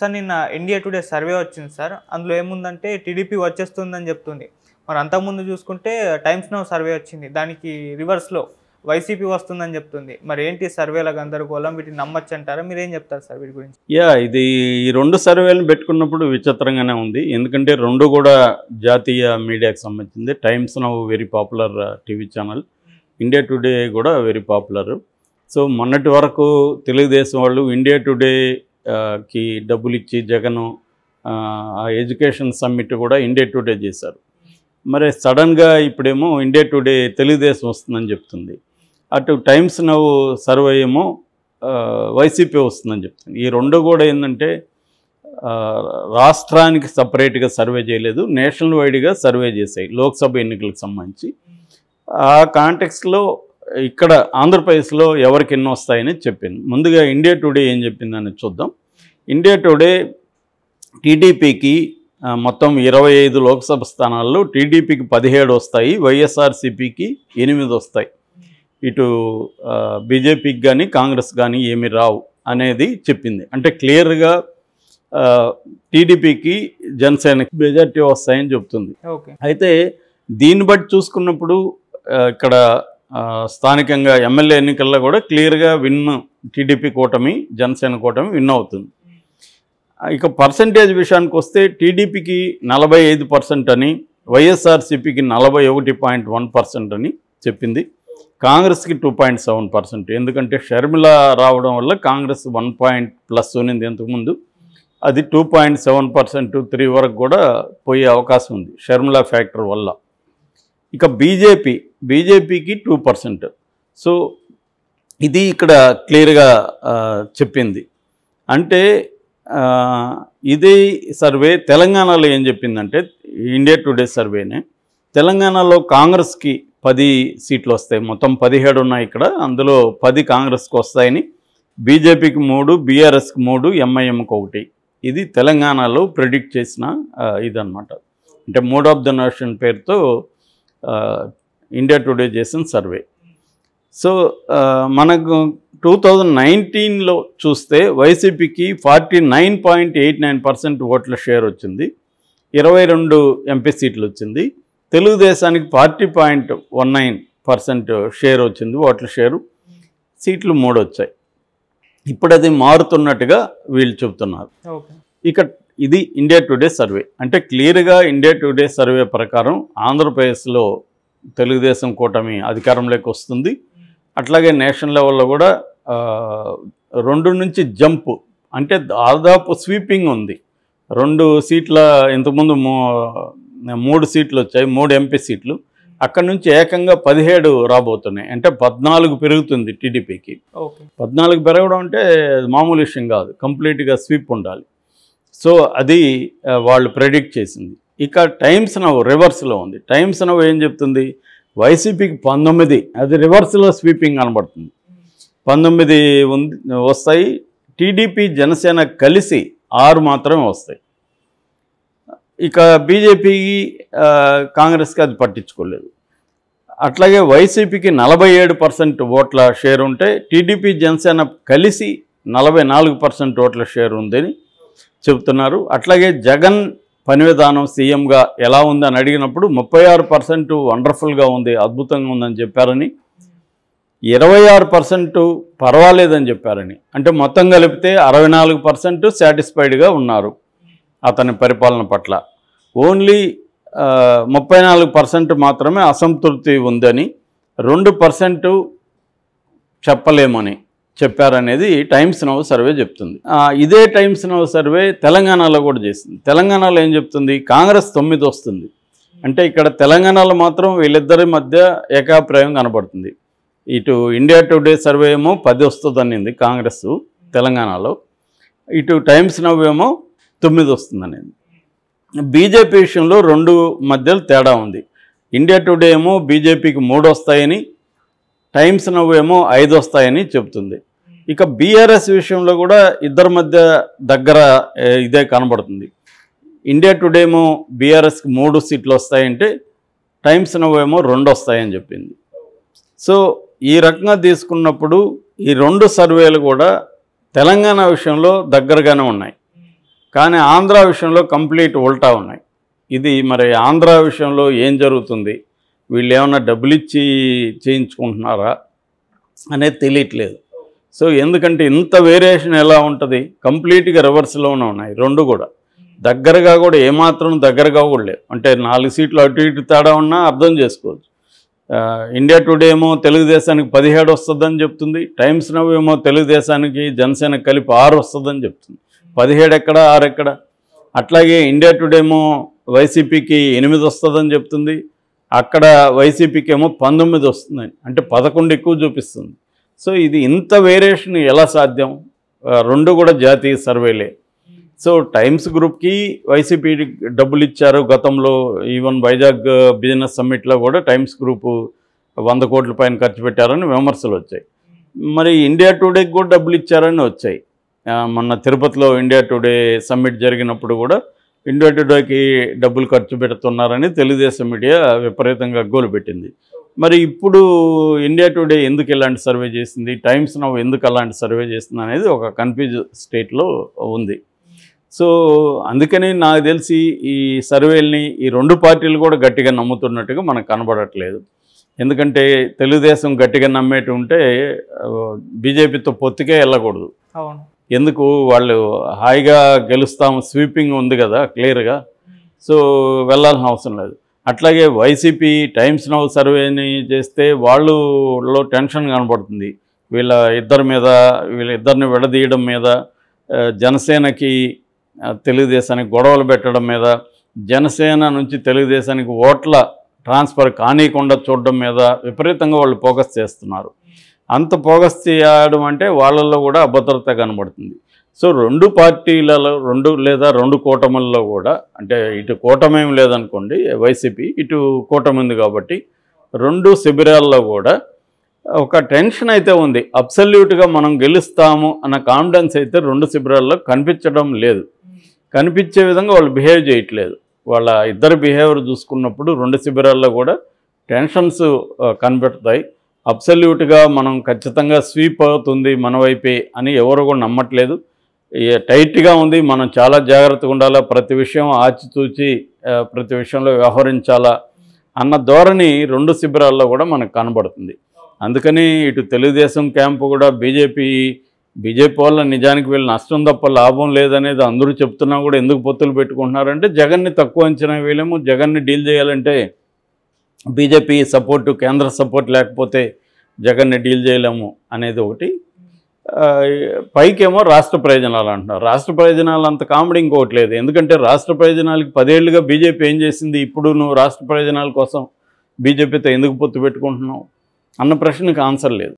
sir నిన్న India Today survey వచ్చింది sir అందులో ఏముందంటే టీడీపీ వచ్చేస్తుందని చెప్తుంది మరి అంతకుముందు చూసుకుంటే టైమ్స్ నౌ సర్వే వచ్చింది దానికి రివర్స్లో వైసీపీ వస్తుందని చెప్తుంది మరి ఏంటి సర్వేల గందరగోళం వీటిని నమ్మచ్చు అంటారా మీరు ఏం చెప్తారు సార్ వీటి గురించి యా ఇది ఈ రెండు సర్వేలను పెట్టుకున్నప్పుడు విచిత్రంగానే ఉంది ఎందుకంటే రెండు కూడా జాతీయ మీడియాకి సంబంధించింది Times Now very popular TV channel India Today కూడా వెరీ పాపులర్ సో మొన్నటి వరకు తెలుగుదేశం వాళ్ళు ఇండియా టుడే ఆ, కి డబ్బులు ఇచ్చి జగన్ ఆ ఆ ఎడ్యుకేషన్ సమ్మిట్ కూడా ఇండియా టుడే చేశారు మరి సడన్గా ఇప్పుడేమో ఇండియా టుడే తెలుగుదేశం వస్తుందని చెప్తుంది అటు టైమ్స్ నవ్ సర్వే ఏమో ఆ, వైసీపీ వస్తుందని చెప్తుంది ఈ రెండు కూడా ఏంటంటే ఆ, రాష్ట్రానికి సపరేట్గా సర్వే చేయలేదు నేషనల్ వైడ్గా సర్వే చేశాయి లోక్సభ ఎన్నికలకు సంబంధించి ఆ కాంటెక్స్లో ఇక్కడ ఆంధ్రప్రదేశ్లో ఎవరికి ఎన్ని వస్తాయని చెప్పింది ముందుగా ఇండియా టుడే ఏం చెప్పిందని చూద్దాం ఇండియా టుడే టీడీపీకి ఆ, మొత్తం ఇరవై ఐదు లోక్సభ స్థానాల్లో టీడీపీకి పదిహేడు వస్తాయి వైఎస్ఆర్సీపీకి ఎనిమిది వస్తాయి ఇటు ఆ, బీజేపీకి కానీ కాంగ్రెస్ కానీ ఏమి రావు అనేది చెప్పింది అంటే క్లియర్గా టీడీపీకి జనసేనకి మెజార్టీ వస్తాయని చెప్తుంది ఓకే అయితే దీన్ని బట్టి చూసుకున్నప్పుడు ఆ, ఇక్కడ ఆ, స్థానికంగా ఎమ్మెల్యే ఎన్నికల్లో కూడా క్లియర్గా విన్ టీడీపీ కూటమి జనసేన కూటమి విన్ అవుతుంది ఆ, ఇక పర్సంటేజ్ విషయానికి వస్తే టీడీపీకి నలభై ఐదు పర్సెంట్ అని వైఎస్ఆర్సీపీకి నలభై ఒకటి పాయింట్ వన్ పర్సెంట్ అని చెప్పింది కాంగ్రెస్కి టూ పాయింట్ సెవెన్ పర్సెంట్ ఎందుకంటే షర్మిల రావడం వల్ల కాంగ్రెస్ వన్ పాయింట్ ప్లస్ ఉన్నింది ఇంతకుముందు అది two point seven percent three వరకు కూడా పోయే అవకాశం ఉంది షర్మిల ఫ్యాక్టర్ వల్ల ఇక బీజేపీ బీజేపీకి టూ పర్సెంట్ సో ఇది ఇక్కడ క్లియర్గా ఆ, చెప్పింది అంటే ఆ, ఇదే సర్వే తెలంగాణలో ఏం చెప్పిందంటే ఇండియా టుడే సర్వేనే తెలంగాణలో కాంగ్రెస్కి పది సీట్లు వస్తాయి మొత్తం పదిహేడు ఉన్నాయి ఇక్కడ అందులో పది కాంగ్రెస్కి వస్తాయని బీజేపీకి మూడు బీఆర్ఎస్కి మూడు ఎంఐఎంకి ఒకటి ఇది తెలంగాణలో ప్రిడిక్ట్ చేసిన ఆ, ఇదన్నమాట అంటే మూడ్ ఆఫ్ ద నేషన్ పేరుతో ఆ, ఇండియా టుడే చేసిన సర్వే సో ఆ, మనకు టూ థౌజండ్ నైన్టీన్లో చూస్తే వైసీపీకి forty nine point eight nine percent ఓట్ల షేర్ వచ్చింది ఇరవై రెండు ఎంపీ సీట్లు వచ్చింది తెలుగుదేశానికి forty point one nine percent share వచ్చింది ఓట్ల షేరు సీట్లు మూడు వచ్చాయి ఇప్పుడు అది మారుతున్నట్టుగా వీళ్ళు చెబుతున్నారు ఓకే ఇక ఇది ఇండియా టుడే సర్వే అంటే క్లియర్గా ఇండియా టుడే సర్వే ప్రకారం ఆంధ్రప్రదేశ్లో తెలుగుదేశం కూటమి అధికారంలోకి వస్తుంది అట్లాగే నేషనల్ లెవెల్లో కూడా ఆ, రెండు నుంచి జంప్ అంటే దాదాపు స్వీపింగ్ ఉంది రెండు సీట్ల ఇంతకుముందు మూ మూడు సీట్లు వచ్చాయి మూడు ఎంపీ సీట్లు అక్కడ నుంచి ఏకంగా పదిహేడు రాబోతున్నాయి అంటే పద్నాలుగు పెరుగుతుంది టీడీపీకి ఓకే పద్నాలుగు పెరగడం అంటే మామూలు విషయం కాదు కంప్లీట్గా స్వీప్ ఉండాలి సో అది ఆ, వాళ్ళు ప్రెడిక్ట్ చేసింది ఇక టైమ్స్ నవ్ రివర్స్లో ఉంది టైమ్స్ నవ్ ఏం చెప్తుంది వైసీపీకి పంతొమ్మిది అది రివర్స్లో స్వీపింగ్ కనబడుతుంది పంతొమ్మిది ఉంది వస్తాయి టీడీపీ జనసేన కలిసి ఆరు మాత్రమే వస్తాయి ఇక బీజేపీకి ఆ, కాంగ్రెస్కి అది పట్టించుకోలేదు అట్లాగే వైసీపీకి నలభై ఏడు పర్సెంట్ ఓట్ల షేర్ ఉంటే టీడీపీ జనసేన కలిసి నలభై నాలుగు పర్సెంట్ ఓట్ల షేర్ ఉందని చెబుతున్నారు అట్లాగే జగన్ పని విధానం సీఎంగా ఎలా ఉందని అడిగినప్పుడు ముప్పై ఆరు పర్సెంట్ వండర్ఫుల్గా ఉంది అద్భుతంగా ఉందని చెప్పారని ఇరవై ఆరు పర్సెంట్ పర్వాలేదని చెప్పారని అంటే మొత్తం కలిపితే అరవై నాలుగు పర్సెంట్ సాటిస్ఫైడ్గా ఉన్నారు అతని పరిపాలన పట్ల ఓన్లీ ఆ, ముప్పై నాలుగు పర్సెంట్ మాత్రమే అసంతృప్తి ఉందని రెండు పర్సెంట్ చెప్పలేమని చెప్పారనేది టైమ్స్ నవ్ సర్వే చెప్తుంది ఆ, ఇదే టైమ్స్ నవ్ సర్వే తెలంగాణలో కూడా చేసింది తెలంగాణలో ఏం చెప్తుంది కాంగ్రెస్ తొమ్మిది వస్తుంది అంటే ఇక్కడ తెలంగాణలో మాత్రం వీళ్ళిద్దరి మధ్య ఏకాభిప్రాయం కనబడుతుంది ఇటు ఇండియా టుడే సర్వే ఏమో పది వస్తుందనింది కాంగ్రెస్ తెలంగాణలో ఇటు టైమ్స్ నవ్ ఏమో తొమ్మిది వస్తుందనేది బీజేపీ విషయంలో రెండు మధ్యలో తేడా ఉంది ఇండియా టుడే ఏమో బీజేపీకి మూడు వస్తాయని టైమ్స్ నవ్ ఏమో ఐదు వస్తాయని చెబుతుంది ఇక బీఆర్ఎస్ విషయంలో కూడా ఇద్దరి మధ్య దగ్గర ఏ, ఇదే కనబడుతుంది ఇండియా టుడే ఏమో బీఆర్ఎస్కి మూడు సీట్లు వస్తాయంటే టైమ్స్ నవ్ ఏమో రెండు వస్తాయని చెప్పింది సో ఈ రకంగా తీసుకున్నప్పుడు ఈ రెండు సర్వేలు కూడా తెలంగాణ విషయంలో దగ్గరగానే ఉన్నాయి కానీ ఆంధ్ర విషయంలో కంప్లీట్ ఉల్టా ఉన్నాయి ఇది మరి ఆంధ్ర విషయంలో ఏం జరుగుతుంది వీళ్ళు ఏమన్నా డబ్బులు ఇచ్చి చేయించుకుంటున్నారా అనేది తెలియట్లేదు సో ఎందుకంటే ఇంత వేరియేషన్ ఎలా ఉంటుంది కంప్లీట్గా రివర్స్లోనే ఉన్నాయి రెండు కూడా దగ్గరగా కూడా ఏమాత్రం దగ్గరగా కూడా లేవు అంటే నాలుగు సీట్లు అటు ఇటు తేడా ఉన్నా అర్థం చేసుకోవచ్చు ఆ, ఇండియా టుడే ఏమో తెలుగుదేశానికి పదిహేడు వస్తుందని చెప్తుంది టైమ్స్ నవ్ ఏమో తెలుగుదేశానికి జనసేన కలిపి ఆరు వస్తుందని చెప్తుంది పదిహేడు ఎక్కడ ఆరు ఎక్కడ అట్లాగే ఇండియా టుడే ఏమో వైసీపీకి ఎనిమిది వస్తుందని చెప్తుంది అక్కడ వైసీపీకి ఏమో పంతొమ్మిది వస్తుందని అంటే పదకొండు ఎక్కువ చూపిస్తుంది సో ఇది ఇంత వేరియేషన్ ఎలా సాధ్యం ఆ, రెండు కూడా జాతీయ సర్వేలే సో టైమ్స్ గ్రూప్కి వైసీపీ డబ్బులు ఇచ్చారు గతంలో ఈవెన్ వైజాగ్ బిజినెస్ సమ్మిట్లో కూడా టైమ్స్ గ్రూప్ వంద కోట్ల పైన ఖర్చు పెట్టారని విమర్శలు వచ్చాయి మరి ఇండియా టుడేకి కూడా డబ్బులు ఇచ్చారని వచ్చాయి ఆ, మొన్న తిరుపతిలో ఇండియా టుడే సమ్మిట్ జరిగినప్పుడు కూడా ఇండియా టుడేకి డబ్బులు ఖర్చు పెడుతున్నారని తెలుగుదేశం మీడియా విపరీతంగా గోలు పెట్టింది మరి ఇప్పుడు ఇండియా టుడే ఎందుకు ఇలాంటి సర్వే చేసింది టైమ్స్ నవ్ ఎందుకు అలాంటి సర్వే చేస్తుంది అనేది ఒక కన్ఫ్యూజ్ స్టేట్లో ఉంది సో అందుకని నాకు తెలిసి ఈ సర్వేల్ని ఈ రెండు పార్టీలు కూడా గట్టిగా నమ్ముతున్నట్టుగా మనకు కనబడట్లేదు ఎందుకంటే తెలుగుదేశం గట్టిగా నమ్మేటి ఉంటే బీజేపీతో పొత్తుకే వెళ్ళకూడదు అవును ఎందుకు వాళ్ళు హాయిగా గెలుస్తాం స్వీపింగ్ ఉంది కదా క్లియర్గా సో వెళ్ళాల్సిన అవసరం లేదు అట్లాగే వైసీపీ టైమ్స్ నవ్ సర్వేని చేస్తే వాళ్ళలో టెన్షన్ కనబడుతుంది వీళ్ళ ఇద్దరి మీద వీళ్ళ ఇద్దరిని విడదీయడం మీద ఆ, జనసేనకి ఆ, తెలుగుదేశానికి గొడవలు పెట్టడం మీద జనసేన నుంచి తెలుగుదేశానికి ఓట్ల ట్రాన్స్ఫర్ కానీయకుండా చూడడం మీద విపరీతంగా వాళ్ళు ఫోకస్ చేస్తున్నారు అంత ఫోకస్ చేయడం అంటే వాళ్ళల్లో కూడా అభద్రత కనబడుతుంది సో రెండు పార్టీలలో రెండు లేదా రెండు కూటములలో కూడా అంటే ఇటు కూటమి ఏం లేదనుకోండి వైసీపీ ఇటు కూటమి ఉంది కాబట్టి రెండు శిబిరాల్లో కూడా ఒక టెన్షన్ అయితే ఉంది అబ్సల్యూట్గా మనం గెలుస్తాము అన్న కాన్ఫిడెన్స్ అయితే రెండు శిబిరాల్లో కనిపించడం లేదు కనిపించే విధంగా వాళ్ళు బిహేవ్ చేయట్లేదు వాళ్ళ ఇద్దరు బిహేవియర్ చూసుకున్నప్పుడు రెండు శిబిరాల్లో కూడా టెన్షన్స్ ఆ, కనిపెడతాయి అబ్సల్యూట్గా మనం ఖచ్చితంగా స్వీప్ అవుతుంది మన వైపే అని ఎవరు కూడా నమ్మట్లేదు ఏ టైట్గా ఉంది మనం చాలా జాగ్రత్తగా ఉండాలా ప్రతి విషయం ఆచితూచి ఆ, ప్రతి విషయంలో వ్యవహరించాలా అన్న ధోరణి రెండు శిబిరాల్లో కూడా మనకు కనబడుతుంది అందుకని ఇటు తెలుగుదేశం క్యాంపు కూడా బీజేపీ బీజేపీ వల్ల నిజానికి వీళ్ళు నష్టం తప్ప లాభం లేదనేది అందరూ చెప్తున్నా కూడా ఎందుకు పొత్తులు పెట్టుకుంటున్నారంటే జగన్ని తక్కువ అంచనా వేయలేము జగన్ని డీల్ చేయాలంటే బీజేపీ సపోర్టు కేంద్ర సపోర్ట్ లేకపోతే జగన్ని డీల్ చేయలేము అనేది ఒకటి ఆ, పైకేమో రాష్ట్ర ప్రయోజనాలు అంటున్నారు రాష్ట్ర ప్రయోజనాలు అంత కామెడీ ఇంకొకటి లేదు ఎందుకంటే రాష్ట్ర ప్రయోజనాలకి పదేళ్లుగా బీజేపీ ఏం చేసింది ఇప్పుడు నువ్వు రాష్ట్ర ప్రయోజనాల కోసం బీజేపీతో ఎందుకు పొత్తు పెట్టుకుంటున్నావు అన్న ప్రశ్నకు ఆన్సర్ లేదు